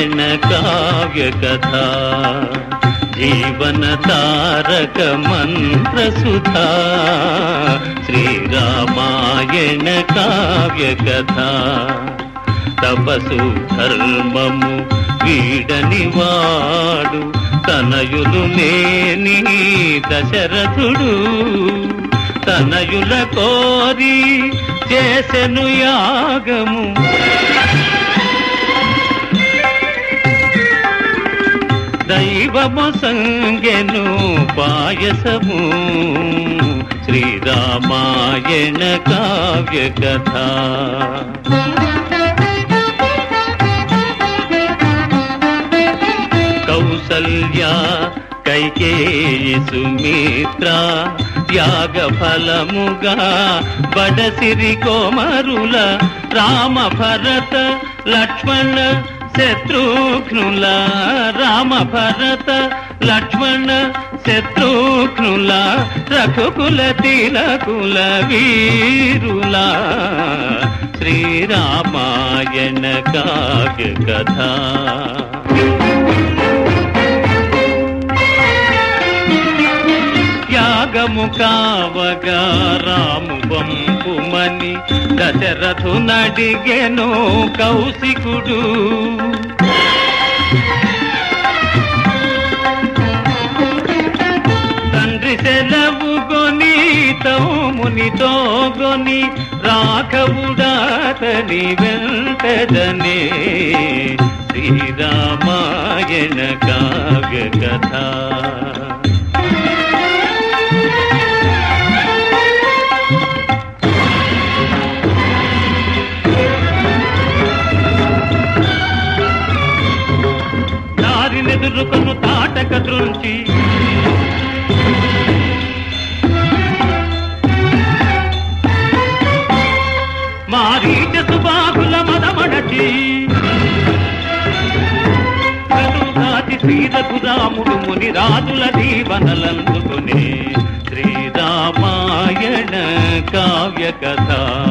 రామాయణ కావ్య కథ జీవన తారక మంత్ర సుధా శ్రీరామాయణ కావ్య కథ తపసు ధర్మము వీడని వాడు తనయులు లేని దశరథుడు తనయుల కోరి చేసెను యాగము దైవము సంగెను పాయసము శ్రీరామాయణ కావ్య కథ కౌసల్య కైకేయి సుమిత్ర త్యాగ ఫలముగా బడసిరి కోమరుల రామ భరత లక్ష్మణ శత్రుఘ్నుల రామ భరత లక్ష్మణ శత్రుఘ్నుల రఘుకుల తిలకుల వీరుల శ్రీరామాయణ కావ్య కథ త్యాగము కావగా రాము పంపుమని దశరథు నడిగెను కౌశికుడు తండ్రి సెలవు గొని తౌమునితో గొని రాఘవుడాతని వెంటదనే శ్రీరామాయణ కావ్య కథ దారినెదురుకొను తాటక దృంచి మారీచ సుబాహుల మదమడచి కనుగాటి శ్రీరఘురాముడు ముని రాజుల దీవనలందుకునే శ్రీరామాయణ కావ్య కథ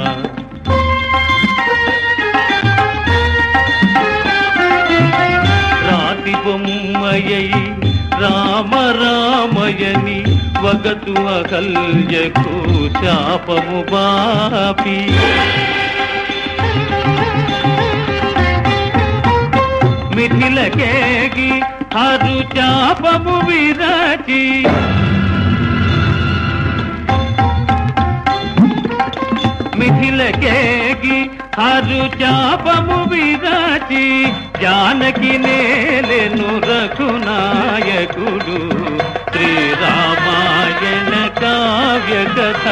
రాతి బొమ్మయై రామ రామయని వగతు అకల్యకు శాపము బాపి మిథిలకేగి హరు చాపము విరచి మిథిలకేగి హరు చాపము విరచి జానకి నేలెను రఘునాయకుడు శ్రీరామాయణ కావ్య కథ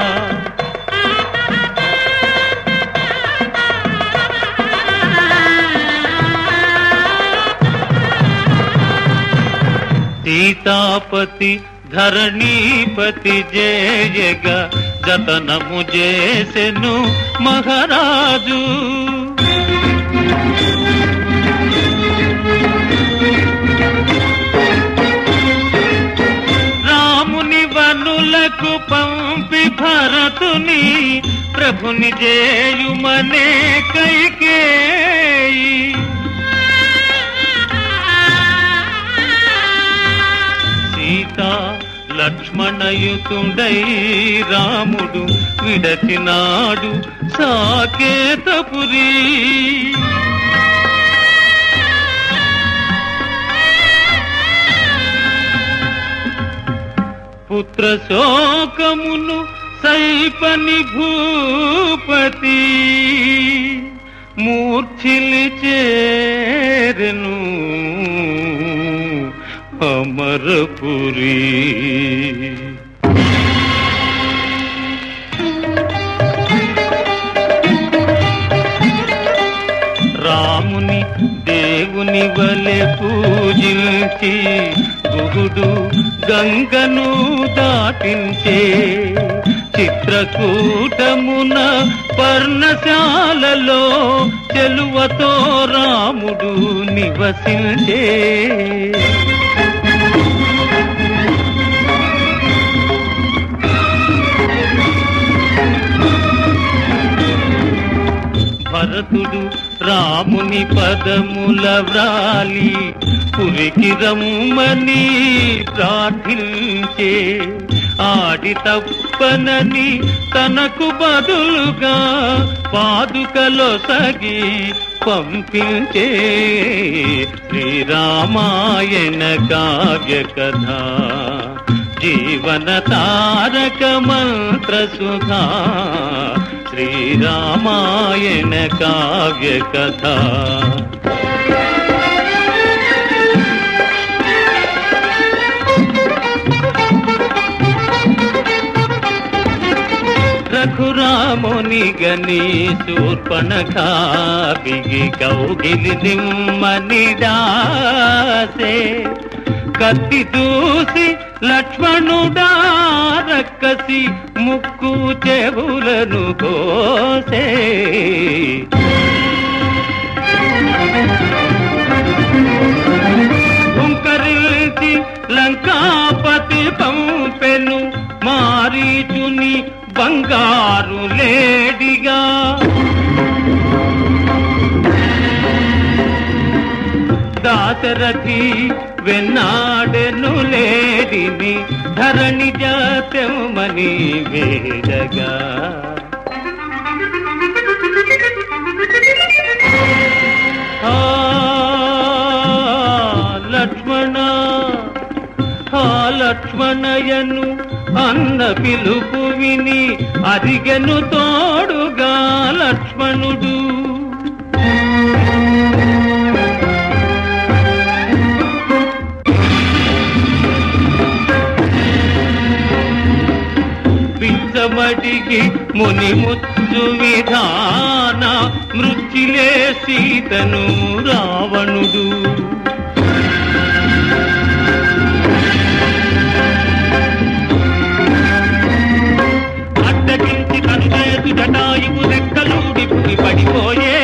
సీతాపతి ధరణీపతి జయగ జతనము చేసెను మహారాజు రాముని వనులకు పంపి భరతుని ప్రభుని జేయుమనే కైకేయి సీత లక్ష్మణయుతుడై రాముడు విడచినాడు సాకేతపురి పుత్ర శోకమును సైపని భూపతి మూర్ఛిలి చేరెను అమరపురి రాముని దేవుని వలె పూజించి గుహుడు గంగను దాటించే చిత్రకూటమున పర్ణశాలలో చెలువతో రాముడు నివసించే భరతుడు రాముని పదముల వ్రాలి పురికి రమ్మని ప్రార్థించే ఆడి తప్పనని తనకు బదులుగా పాదుకలో సగి పంపించే శ్రీరామాయణ కావ్య కథ జీవన తారక మంత్ర సుధా శ్రీరామాయణ కావ్య కథ రఘురాముని గని శూర్పణఖా బిగి కౌగిలి నిమ్మని దాసే కత్తి దూసి లక్ష్మణుడా రక్కసి ముక్కు చెవులను కోసే హుంకరించి లంకాపతి పంపెను మారీచుని బంగారు లేడిగా దాశరథి వెన్నాడెను లేడిని ధరణి జాతమని వేడగా ఆ లక్ష్మణ ఆ లక్ష్మణయను అన్న పిలుపు విని అరిగెను తోడుగా లక్ష్మణుడు పిచ్చమడిగి ముని ముచ్చు విధాన మృత్యులే సీతను రావణుడు అడ్డగించి కనుచేతు జటాయువు రెక్కలూడి పులి పడిపోయే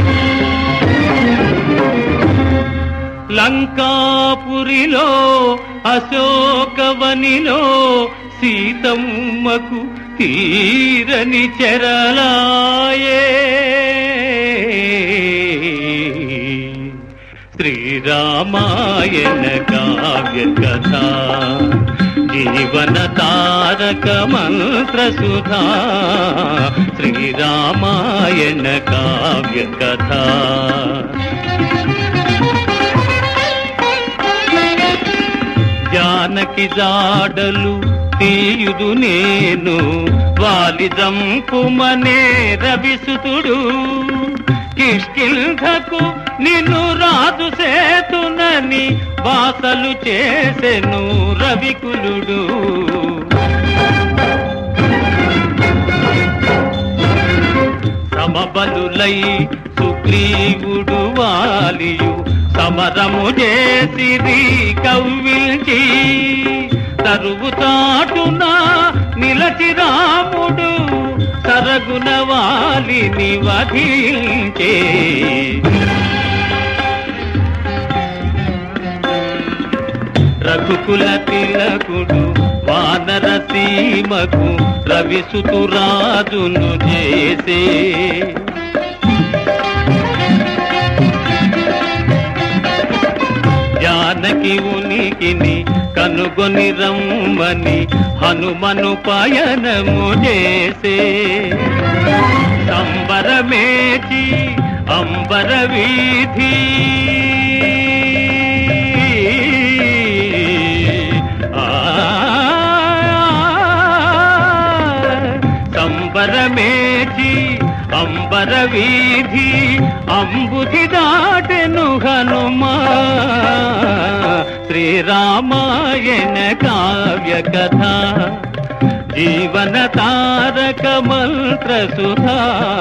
లంకాపురిలో అశోకవనిలో సీతమ్మకు తీరని చెరలాయే శ్రీరామాయణ కావ్య కథ జీవన తారక మంత్ర సుధా శ్రీరామాయణ కావ్య కథ జానకి జాడలు తీయుదు నేను వాలి జంపుమనే రవిసుతుడు కిష్కిల్ధకు నిన్ను రాజు సేతునని వాసలు చేసెను రవికులుడు సమబలులై సుగ్రీవుడు వాలియు సమరము చేసిరి కవ్విల్చి తరువు చాటున నిలచి రాముడు సరగున వాలిని వధించే రఘుకుల తిలకుడు వానర సీమకు రవిసుతురాజును చేసే జానకి ఉనికిని కనుగొని రమ్మని హనుమను పయనము చేసే సంబరమేచి అంబర వీధి ఆ, సంబరమేచి అంబర వీధి అంబుధి దాటెను హనుమా శ్రీరామాయణ కావ్య కథ జీవన తారక మంత్ర సుధా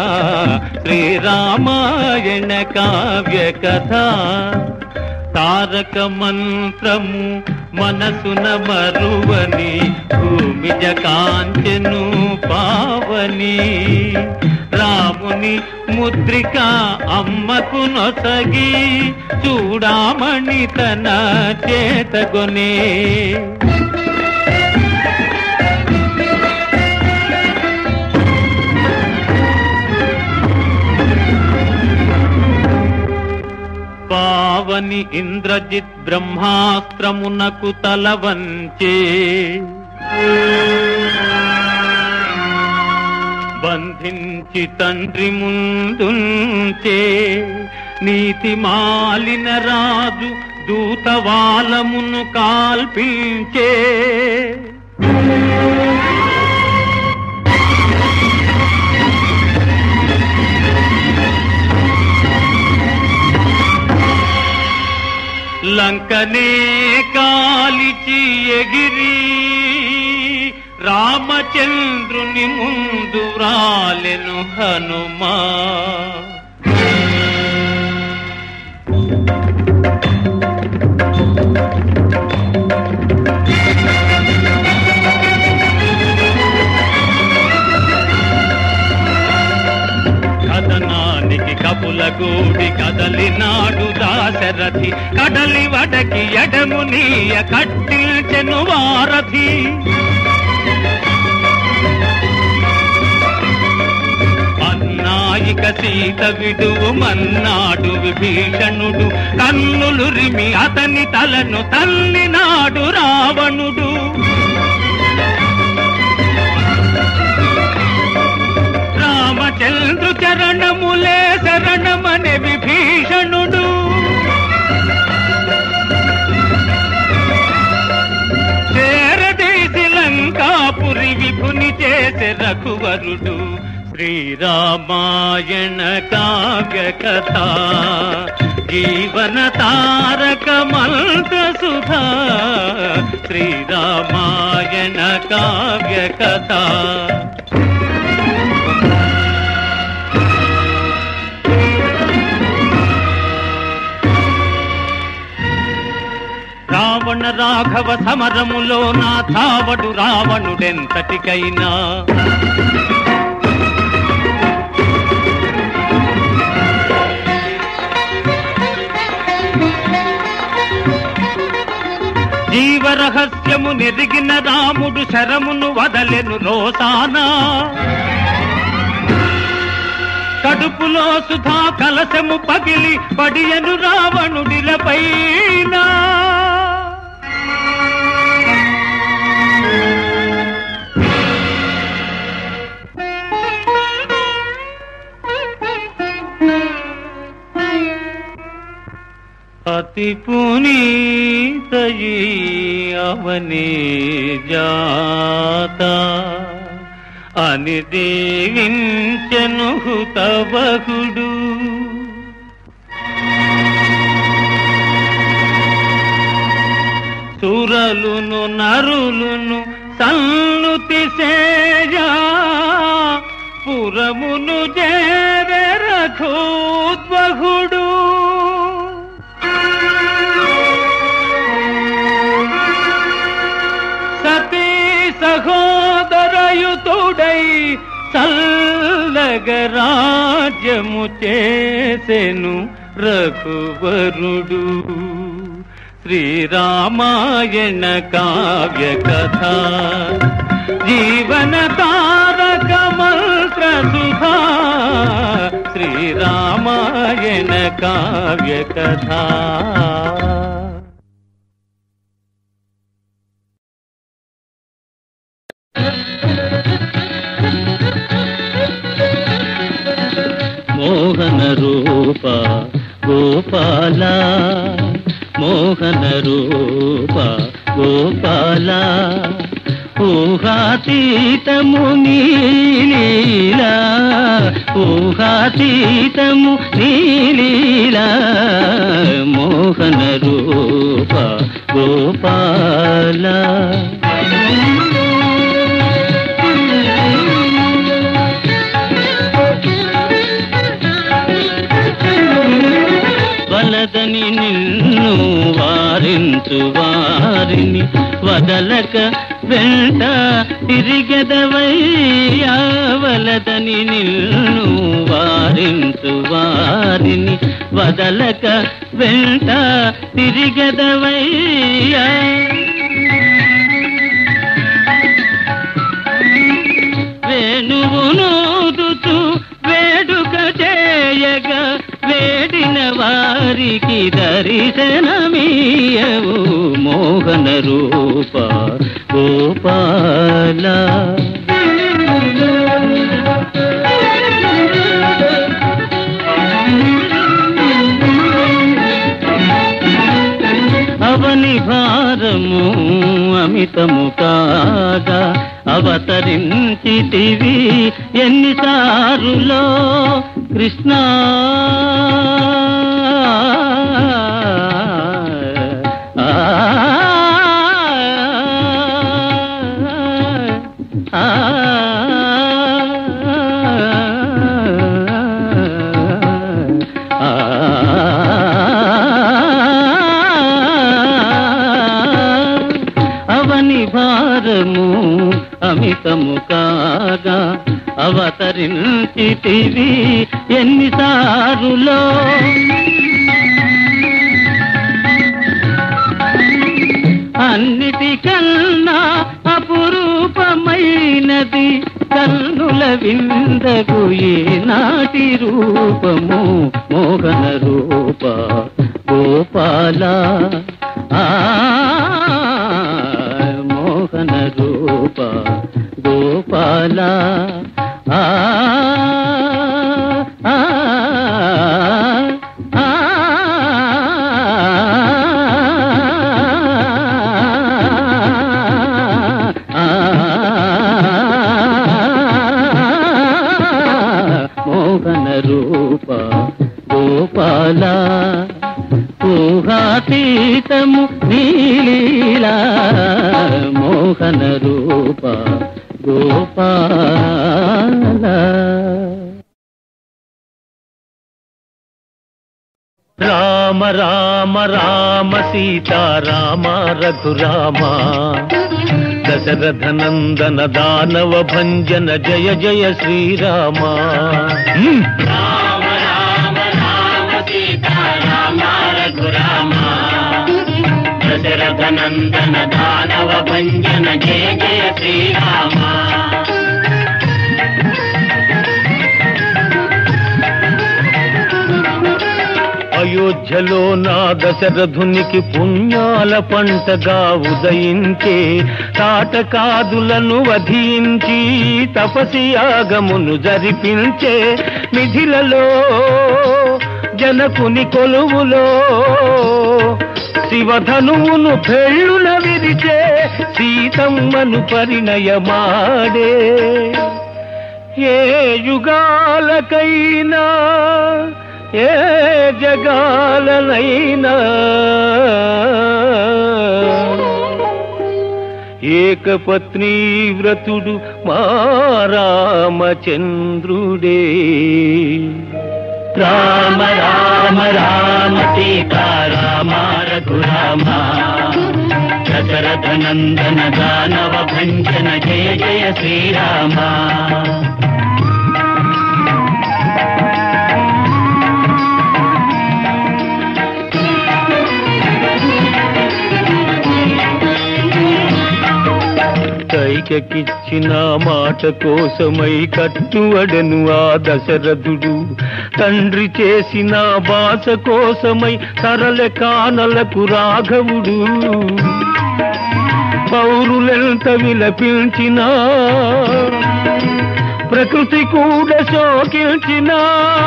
శ్రీరామాయణ కావ్య కథ తారక మంత్రము మనసున మరువని భూమిజ కాంచెను పావని రాముని ముద్రిక అమ్మకు నొసగి చూడామణి తన చేతగొనే ఇంద్రజిత్ బ్రహ్మాస్త్రమునకు తల వంచే బంధించి తండ్రి ముందుంచే నీతి మాలిన రాజు దూతవాలమును కాల్పించే లంకనే కాలిచి ఎగిరి రామచంద్రుని ముందు రాలెను హనుమా కథనానికి కపుల గూడి కదలినాడు దాశరథి కడలి వడకి ఎడము నీయ కట్టిల్చెను వారధి అన్నాయిక సీత విడువు మన్నాడు విభీషణుడు కన్నులు రిమి అతని తలను తల్లినాడు రావణుడు రామచంద్రు చరణములే శరణమనే విభీషణుడు చేరదేశి లంకాపురి విభుని చేసే రఘువరుడు శ్రీరామాయణ కావ్య కథ జీవన తారక మంత్ర సుధా శ్రీరామాయణ కావ్య కథ రావణ రాఘవ సమరములో నా ధావడు రావణుడెంతటికైనా జీవరహస్యము నెరిగిన రాముడు శరమును వదలెను రోసానా కడుపులో సుధా కలశము పగిలి పడియను రావణుడిలపైన అతి పునీతయీ అవని జాత అని దీవించను హుతవహుడు సురలును నరులును సన్నుతి సేయా పురమును చేరే రఘోద్వహుడు సతీ సహోదరయుతుడై చల్లగరాజ్యము చేసెను రఘువరుడు శ్రీరామాయణ కావ్య కథ జీవన తారక మంత్ర సుధా శ్రీరామాయణ కావ్య కథ మోహన రూప గోపాల మోహన రూప గోపాల ఊహాతీతము నీలీలా ఊహాతీతము నీలీలా మోహన రూప గోపాల వలదని నిన్ను వారించు వారిని వదలక వెంట తిరిగెదవయ్యా వలదని నిన్ను వారించు వారిని వదలక వెంట తిరిగెదవయ్యా వేణువు నోదుతూ వేడుక చేయగా వేడిన వారి వారికి దర్శనమీయవు మోహన రూప గోపాల అవని భారము అమితము కాగా అవతరించితివి ఎన్నిసారులో కృష్ణ ఆ, ఆ, అవని భారము అమితము కాగా అవతరించితివి ఎన్నిసారులో అన్నిటికన్నా అపురూపమైనది కన్నుల విందకు నాటి రూపము మోహన రూప గోపాల ఆ మోహన రూప గోపాల ఆ ఆ, ఆ, మోహన రూప గోపాల ఊహాతీతము నీలీలా మోహన రూప గోపాల రామ రామ రామ సీతారామ రఘురామ దశరథ నందన దానవ భంజన జయ జయ శ్రీరామ హ్మ్. రామ రామ రామ సీతారామ రఘురామ దశరథ నందన దానవ భంజన జయ జయ శ్రీరామ అయోధ్యలో నా దశరథునికి పుణ్యాల పంటగా ఉదయించే తాటకాదులను వధించి తపసి యాగమును జరిపించే నిధిలలో జనకుని కొలువులో శివధనువును పెళ్ళున విరిచే సీతమ్మను పరిణయమాడే ఏ యుగాలకైనా ఏ జగాలనైనా ఏకపత్ని వ్రతుడు మా రామచంద్రుడే రామ రామ రామ సీతారామ రఘురామ దశరథ నందన దానవ భంజన జయ జయ శ్రీరామ కైకకిచ్చిన మాట కోసమై కట్టువడను ఆ దశరథుడు తండ్రి చేసిన బాస కోసమై తరల కానలకు రాఘవుడు పౌరులెంత విలపించినా ప్రకృతి కూడా శోకించినా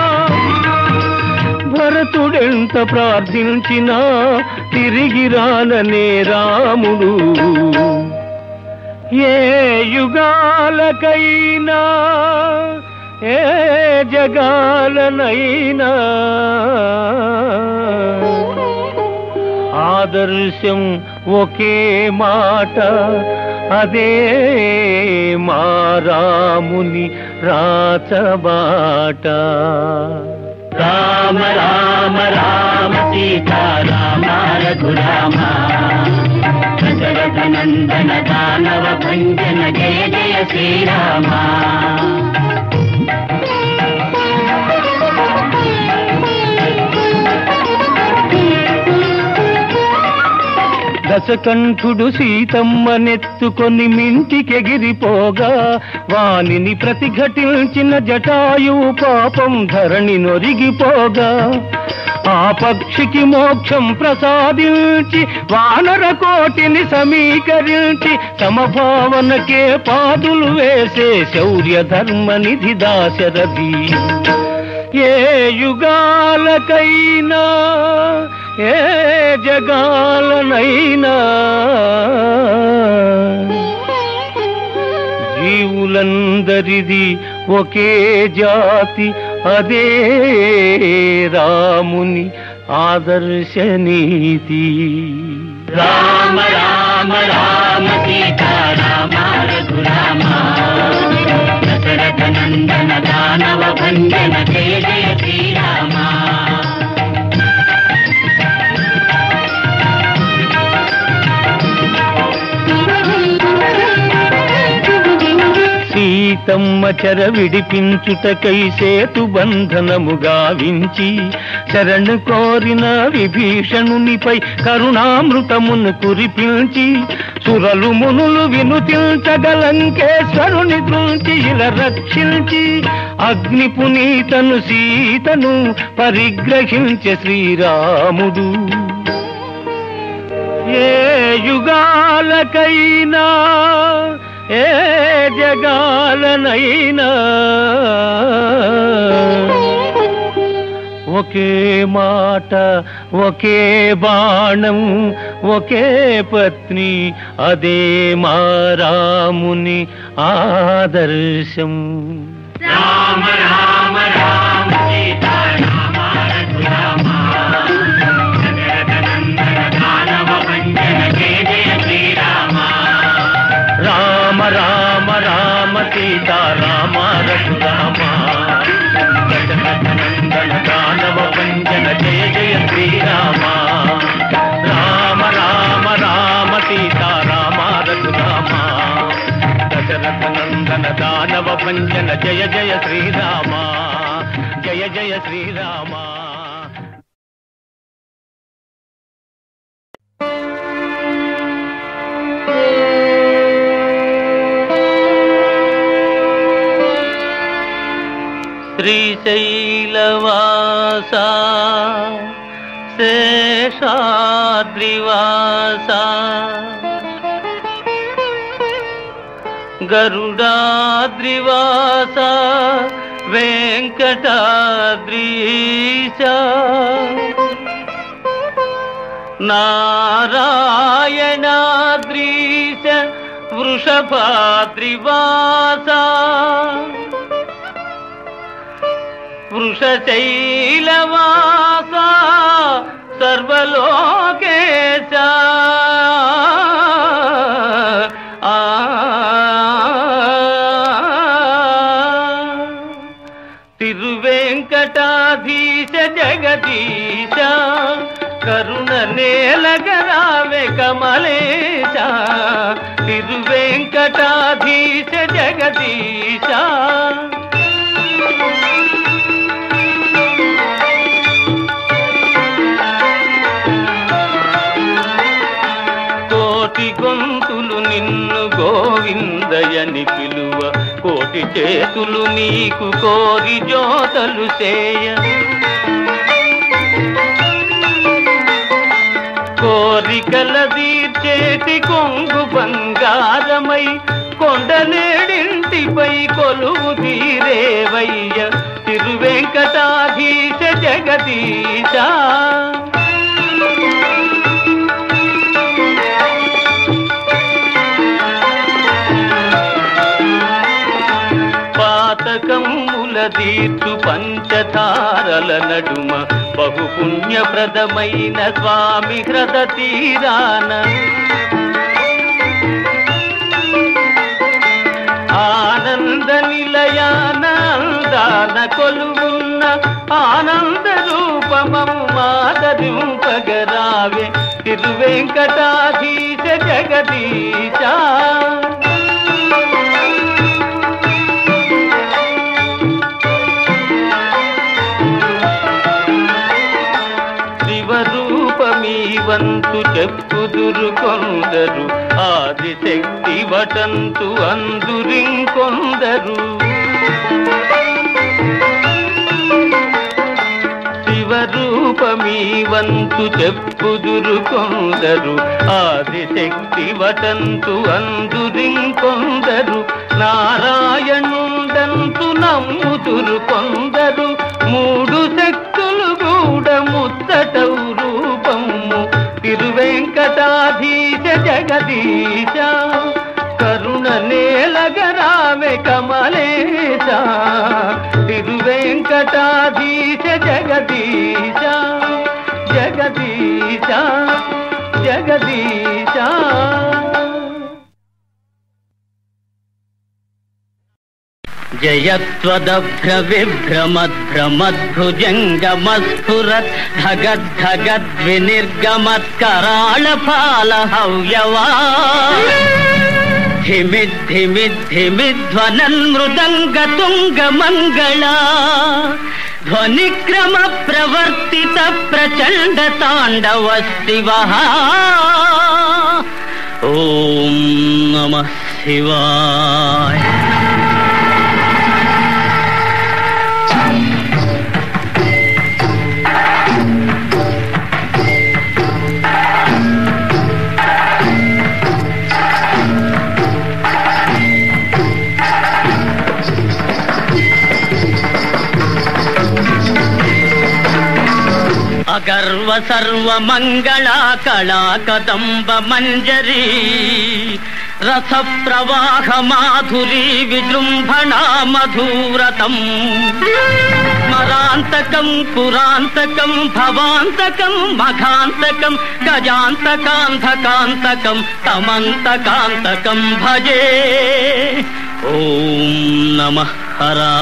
భరతుడెంత ప్రార్థించినా తిరిగి రాననే రాముడు ఏ యుగాలకైనా ఏ జగాలనైనా ఆదర్శం ఒకే మాట అదే మా రాముని రాచబాట రామ రామ రామ సీతారామ రఘురామ దశరథ నందన దానవ భంజన జయ జయ శ్రీరామ దశకంఠుడు సీతమ్మనెత్తుకొని మింటికెగిరిపోగా వానిని ప్రతిఘటించిన జటాయువు పాపం ధరణి నొరిగిపోగా ఆ పక్షికి మోక్షం ప్రసాదించి వానర కోటిని సమీకరించి సమభావనకే పాదులు వేసే శౌర్య ధర్మ నిధి దాశరథి ఏ యుగాలకైనా ఏ జగాలనైనా జీవులందరిది ఒకే జాతి అదే రాముని ఆదర్శ నీతి రామ రామ రామ సీతారామ రఘురామ దశరథ నందన దానవ భంజన జయ జయ శ్రీరామ సీతమ్మ చెర విడిపించుటకై సేతు బంధనము గావించి శరణు కోరిన విభీషణునిపై కరుణామృతమును కురిపించి సురలు మునులు వినుతించగలంకేశ్వరుని దృంచి ఇలా రక్షించి అగ్ని పునీతను సీతను పరిగ్రహించే శ్రీరాముడు ఏ యుగాలకైనా ఏ జగాలనైనా ఒకే మాట ఒకే బాణం ఒకే పత్ని అదే మా రాముని ఆదర్శం రామ రామ రామ సీతారామ రఘురామ దశరథ నందన దానవ భంజన జయ జయ శ్రీరామ రామ రామ రామ సీతారామ రఘురామ నందన దానవ పంజన జయ జయ శ్రీరామ రామ రామ రామ సీతారామ రఘురామ దశరథ నందన దానవ పంజన జయ జయ శ్రీరామ జయ జయ శ్రీరామ శ్రీశైలవాస శేషాద్రివాస గరుడాద్రివాస వెంకటాద్రీశ నారాయణాద్రీశ వృషభాద్రివాస వృషశైలవాస సర్వలోకేశ ఆ తిరువెంకటాధీశ జగదీశ కరుణ నేలగరావే కమలేశ తిరువెంకటాధీశ జగదీశ కోటి గొంతులు నిన్ను గోవిందయని పిలువ కోటి చేతులు నీకు కోరి జోతలు చేయ కోరికల తీర్చేటి కొంగు బంగారమై కొండలేడింటిపై కొలువు తీరేవయ్య తిరువెంకటాధీశ జగదీశ పాతకమ్ముల దీర్చు పంచతారల నడుమ బహు పుణ్యప్రదమైన స్వామి హ్రద తీరాన ఆనంద నిలయాన అందాన కొలువున్న ఆనంద రూపమము మాదరింపగరావే తిరువెంకటాధీశ జగదీశ శివరూపమీ వంతు చెప్పుదురు కొందరు ఆదిశక్తి వటంతు అందురింకొందరు శివరూపమీ వంతు చెప్పుదురు కొందరు ఆదిశక్తి వటంతు అందురింకొందరు నారాయణుండంతు నమ్ముదురు కొందరు మూడు శక్తులు కూడా ముచ్చటవు రూపము తిరువెంకటాధీశ జగదీశ కరుణ నేలగరామె కమలేశ తిరువెంకటాధీశ జగదీశ జగదీశ జగదీశ జయత్వదభ్ర విభ్రమద్భ్రమద్భుజంగమస్ఫురత్ ధగద్ధగద్వినిర్గమత్కరాళ ఫాల హవ్యవా ధిమిద్ధిమిద్ధిమిధ్వనన్ మృదంగ తుంగ మంగళ ధ్వనిక్రమ ప్రవర్తిత ప్రచండ తాండవ శివ ఓం నమ శివాయ అగర్వ సర్వ మంగళా కళా కదంబ మంజరీ రస ప్రవాహ మాధురీ విజృంభణా మధురతం స్మరాంతకం పురాంతకం భవాంతకం మఘాంతకం గజాంతకాంతకాంతకం తమంతకాంతకం భజే ఓం నమ హరా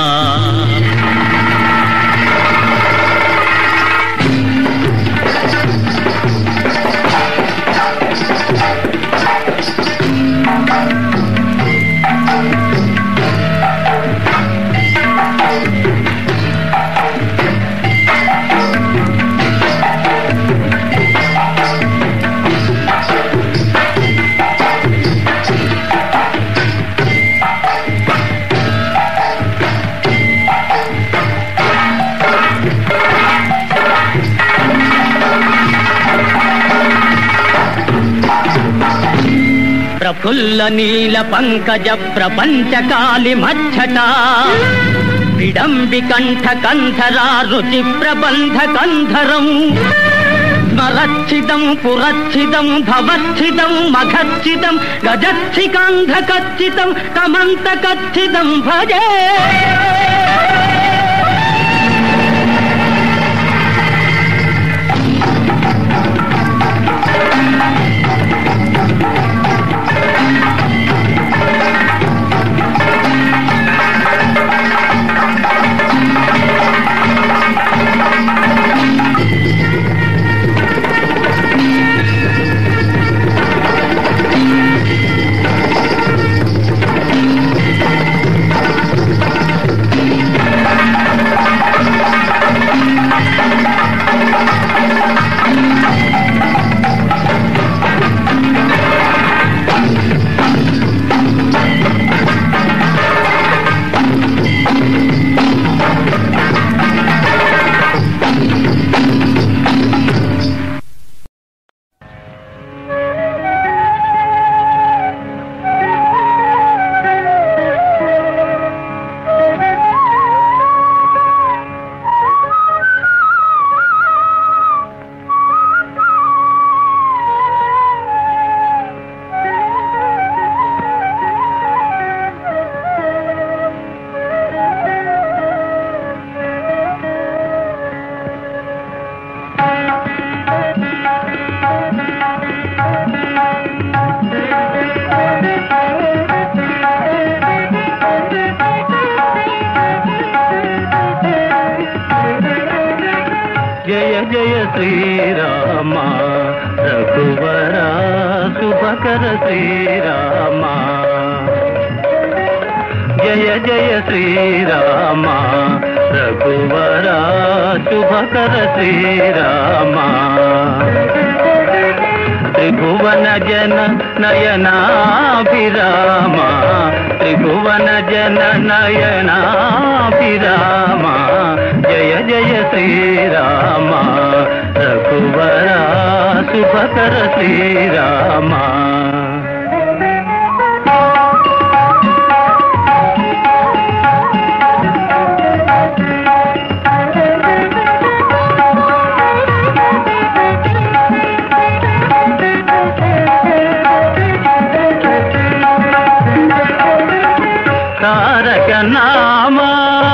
ప్రఫుల్ల నీల పంకజ ప్రపంచ కాలి మచ్చట విడంబి కంఠ కంధరా రుచి ప్రబంధ కంధరం స్మరచ్చిదం పురచ్చిదం భవచ్చిదం మఘచ్చిదం గజచ్చికాంధకచ్చితం కమంతకచ్చితం భజే జయ జయ శ్రీరామ రఘువర శుభకర శ్రీరామ జయ జయ శ్రీరామ రఘువర శుభకర శ్రీరామ త్రిభువన జన నయనాభిరామ త్రిభువన జన నయనాభిరామ జయ జయ శ్రీరామ రఘు శుభకర శ్రీరామ తారక నామా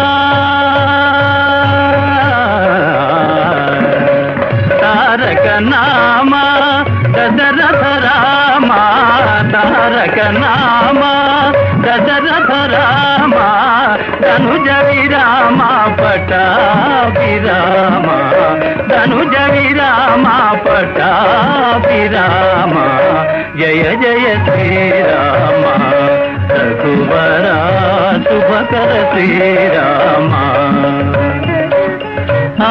తారక నామా దశరథ రామ తారక నామా దశరథ రామ ధనుజ విరామ పటాభిరామ ధనుజ విరామ పటాభిరామ జయ జయ శ్రీరామ రఘువరా శుభకర శ్రీరామ ఆ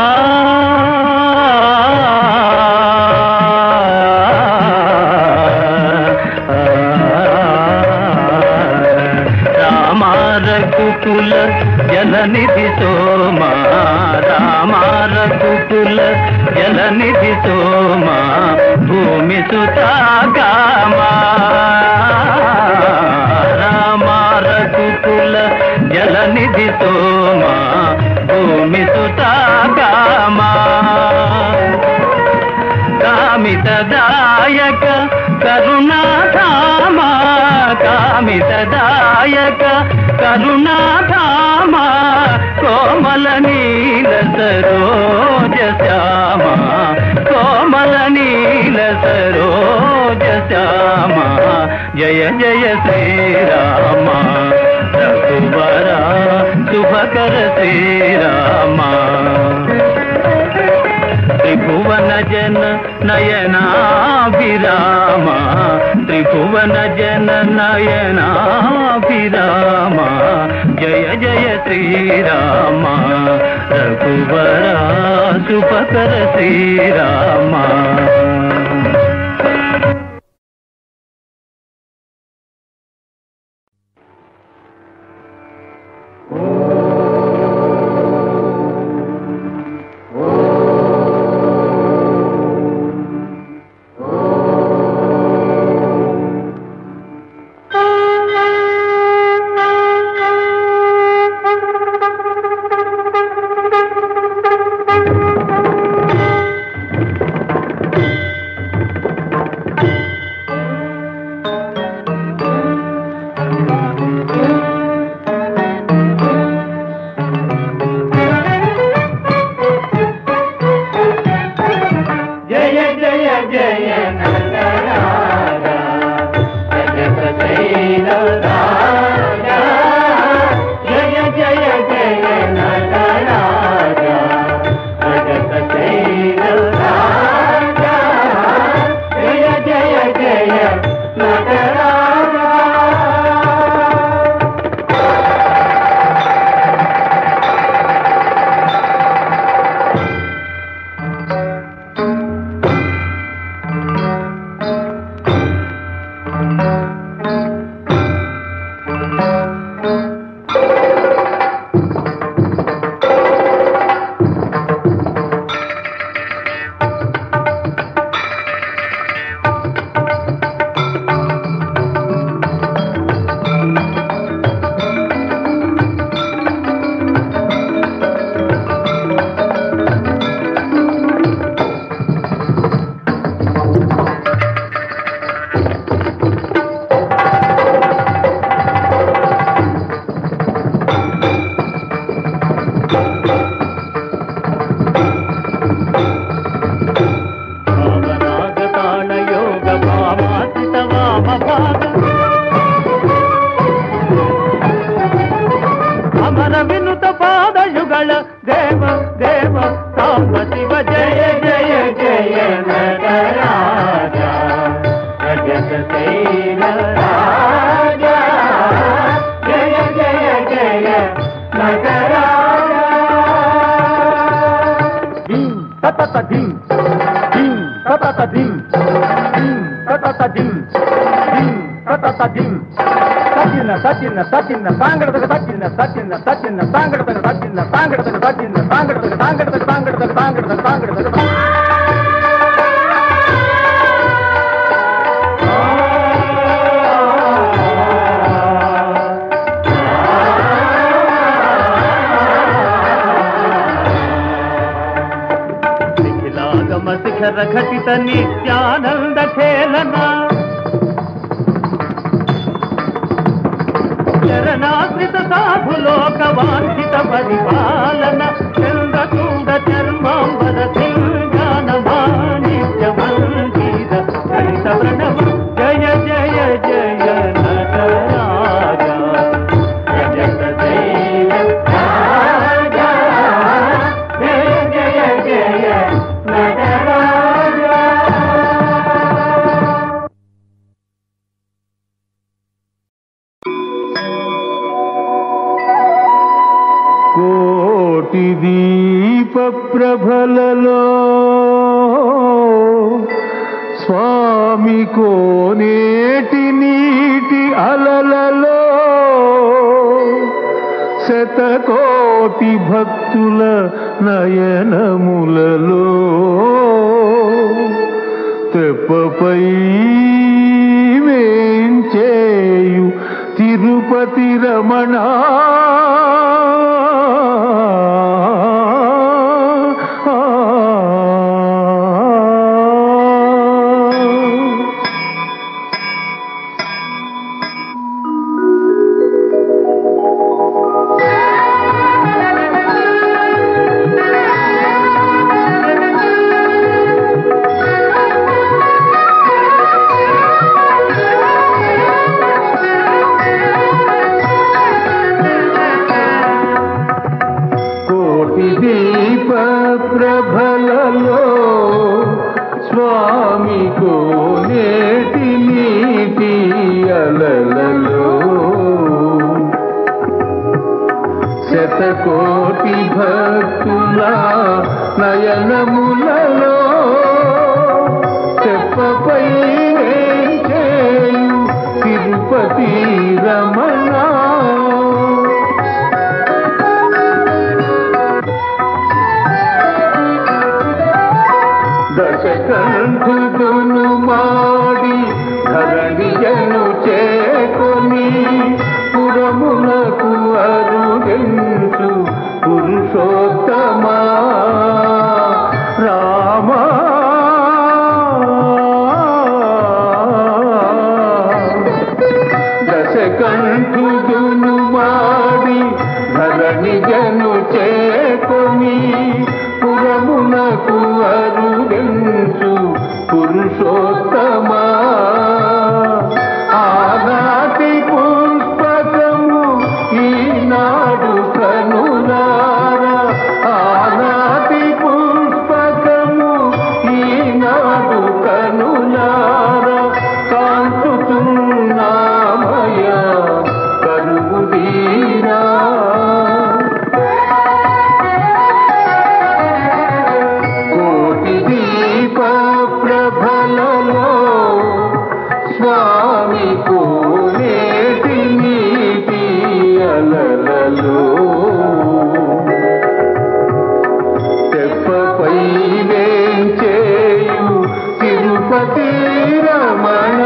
రామారఘుకుల జలనిధి సోమా రామారఘుకుల జలనిధి సోమా భూమి సుతాగామా రామారఘుకుల జలనిధి సోమా భూమి సుతాగామా కామితదాయక కరుణాధామ కామితదాయక కరుణాధామ కోమల నీల సరోజ శ్యామ కోమల నీల సరోజ శ్యామ జయ జయ శ్రీరామ రఘువర శుభకర శ్రీరామ త్రిభువన జన నయనాభిరామ త్రిభువన జన నయనాభిరామ జయ జయ శ్రీరామ రఘువర శుభకర శ్రీరామ జయ జయ జయ నటరాజ జగత శైల రాజ జయ జయ జయ నటరాజ జగత శైల రాజ జయ జయ జయ నటరాజ భావనాగతాళ యోగ భావాసిత వామ భాగ అమర వినుత పాదయుగళ దేవ దేవ సాంబ శివ జయ జయ జయ నటరాజ జగత శైల రాజ జయ జయ జయ నటరాజ తతత ధిం ధిం తతత ధిం ధిం తతత ధిం ధిం తతత ధిం సచిన్న సచిన్న సచిన్న సాంగడతక సచిన్న సచిన్న సచిన్న సాంగడతక సచిన్న సాంగడతక సచిన్న సాంగడతక సాంగడతక సాంగడతక సాంగడతక సాంగడతక అక్షర ఘటిత నిత్యానంద ఖేళన చరణాశ్రిత సాధులోక వాంఛిత పరిపాలన చంద్రచూడ చర్మాంబర సింగాన మాణిక్య మందిర హరిత ప్రణవ జయ జయ జయ నటరాజ జగత జయ రాజా జయ జయ జయ నటరాజా కోటి దీప ప్రభలలో స్వామి కోనేటి నీటి అలలలో శతకోటి భక్తుల నయనములలో తెప్పపై వేంచేయు తిరుపతి రమణ కోటి దీప ప్రభలలో స్వామి కోనేటి నీటి అలలలో శతకోటి భక్తుల నయనములలో చెప్పపై చేయు తిరుపతి రమణ దశకంఠుడును మాడి ధరణియను చేకొని పురమునకు అరుగెంచు పురుషోత్తమా రామా దశకంఠుడును మాడి ధరణిజను చేకొని పురమునకు అరుగెంచు పురుషోత్తమా ఆనాటి పుష్పకము ఈనాడు కనులారా ఆనాటి పుష్పకము ఈనాడు కనులారా కాంచుతున్నామయ కరువు తీరా కోటి దీప ప్రభలలో స్వామి కోనేటి నీటి అలలలో తెప్పపై వేంచేయు తిరుపతి రమణ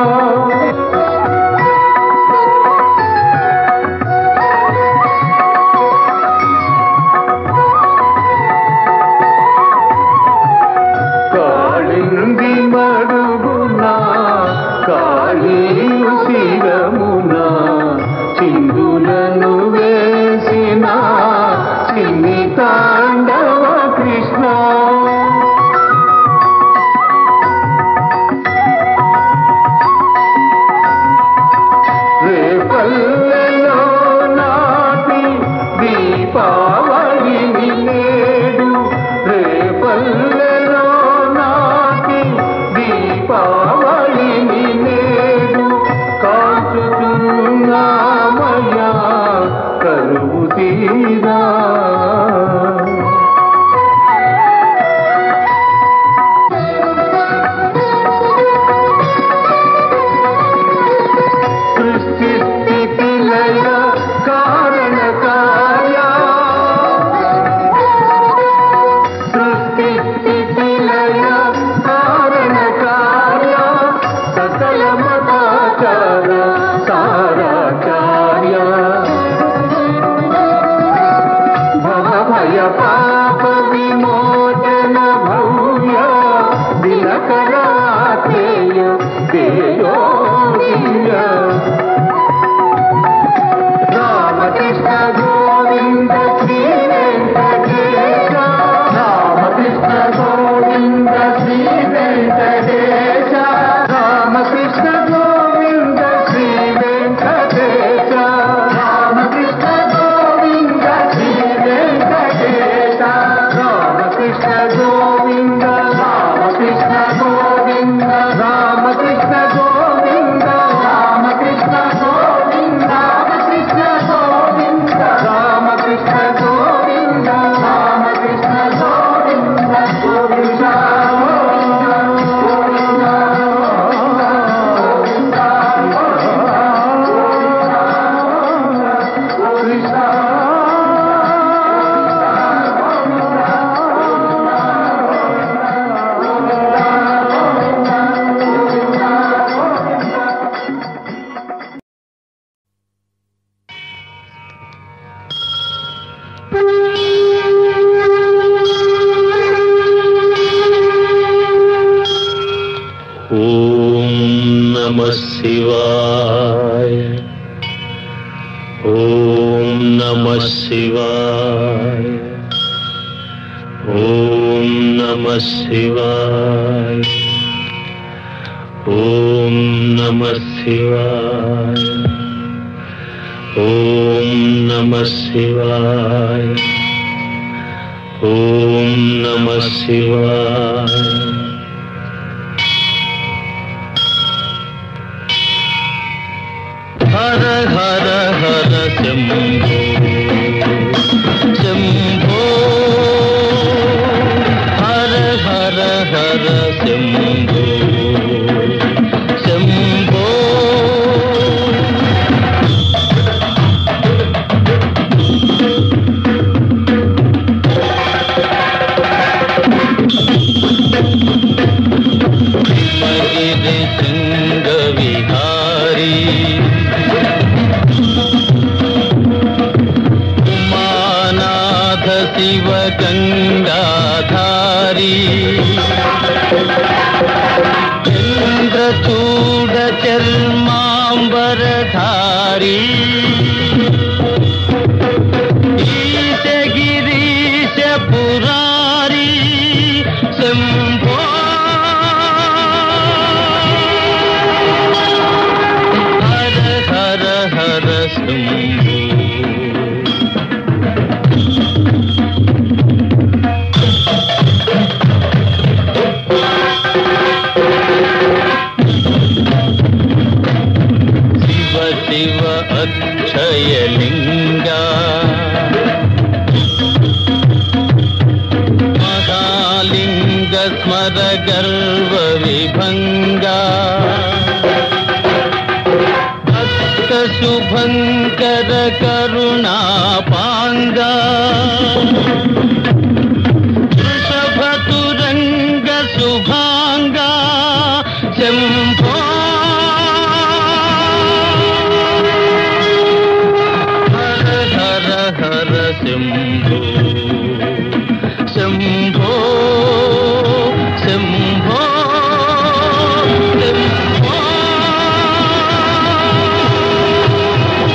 కాళింది మడుగున కాళీయు శిరమున చిందులను వేసిన చిన్ని తాండవ కృష్ణ రేపల్లెలో నాటి దీపావళిని నేడు రేపల్లెలో నాటి దీపావళిని నేడు కాచుతున్నామయ్యా కరువు తీరా సృష్టి స్థితి లయ కారణ కార్య సృష్టి స్థితి లయ కారణ కార్య సకల మతాచార సారాచార్య భవ భయ పాప విమోచన భవ్య శివాయ ఓం నమ శివాయ ఓం నమ శివాయ ఓం నమ శివాయ ఓం నమ శివాయ ఓం నమ శివాయ హర హర హర శంభో శంభో హర హర హర శంభో శంభో మగిరి శృంగ విహారీ ఉమానాథ శివ గంగాధారీ చంద్రచూడ చర్మాంబరధారీ ఈశ గిరీశ పురారీ శంభో హర హర హర శంభో శివ శివ అక్షయలింగా మహాలింగ స్మర గర్వ విభంగా భక్త శుభంకర కరుణా పాంగా వృషభతురంగ శుభాంగా శంభో హర హర హర శంభో శంభో శంభో శంభో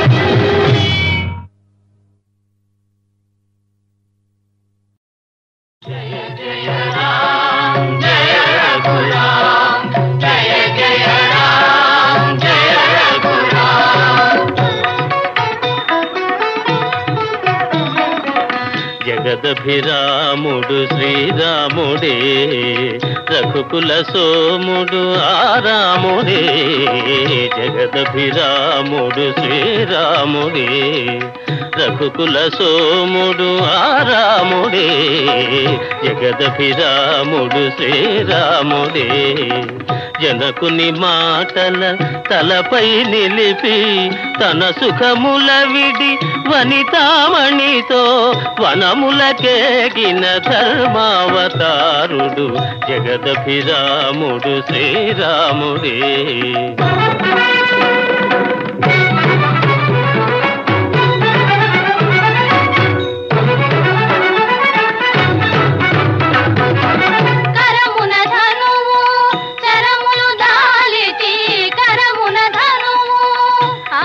జగదభిరాముడు శ్రీరాముడే రఘుకుల సోముడు ఆరాముడే జగదభిరాముడు శ్రీరాముడే రఘుకుల సోముడు ఆరాముడే జగదభిరాముడు శ్రీరాముడే జనకుని మాటల తలపై నిలిపి తన సుఖముల విడి వనితామణితో వనములకేగిన ధర్మావతారుడు జగదభిరాముడు శ్రీరాముడే కరమున ధనువు చరములు దాలిచి కరమున ధనువు ఆ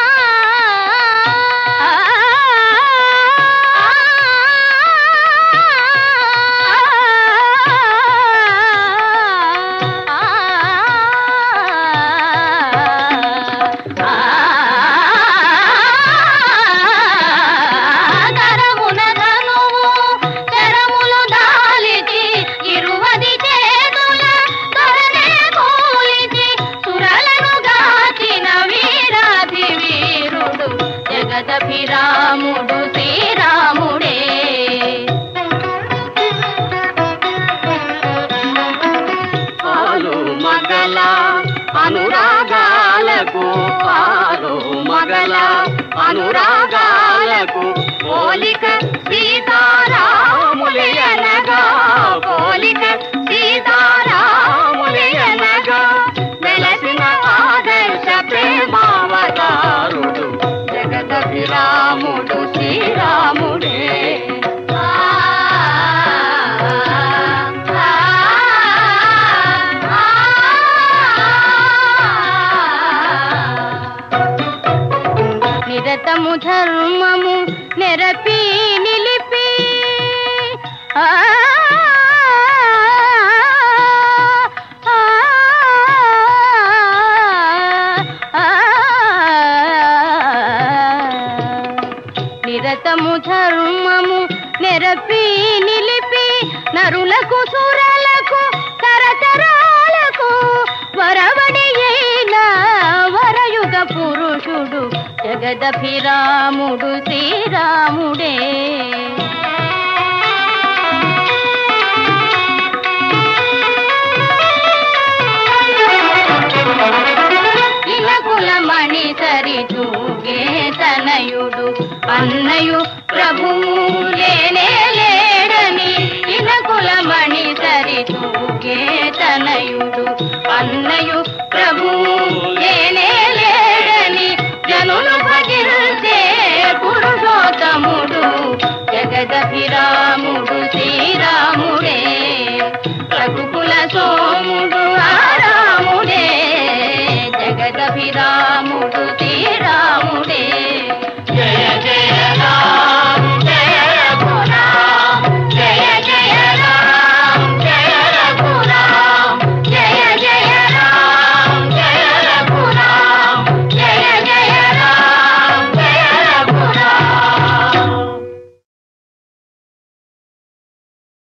కరమున ధనువు చరములు దాలిచి ఇరువది చేతుల ధరణే కూలిచి సురలను గాచిన వీరాధి వీరుడు జగదభిరాముడు శ్రీరాముడే పాలు మగల అనురాగాలకు పాలు మగల అనురాగాలకు పోలిక సీతారాములయనగా పోలిక సీతారాములయనగా వెలసిన ఆదర్శ ప్రేమావతారుడు జగదభిరాముడు శ్రీరాముడే ఆ, ఆ, ఆ, ఆ. నెరపి నిలిపి ఆ ఆ, ఆ, నిరతము ధర్మము నెరపి నిలిపి నరులకు సురలకు తరతరాలకు వరవడి అయిన వరయుగ పురుషుడు జగదభిరాముడు శ్రీరాముడే ఇలకుల మణి సరి తూగే తనయుడు అన్నయు ప్రభువు లేనే లేడని ఇలకుల మణి సరి తూగే తనయుడు అన్నయు ప్రభువు లేనే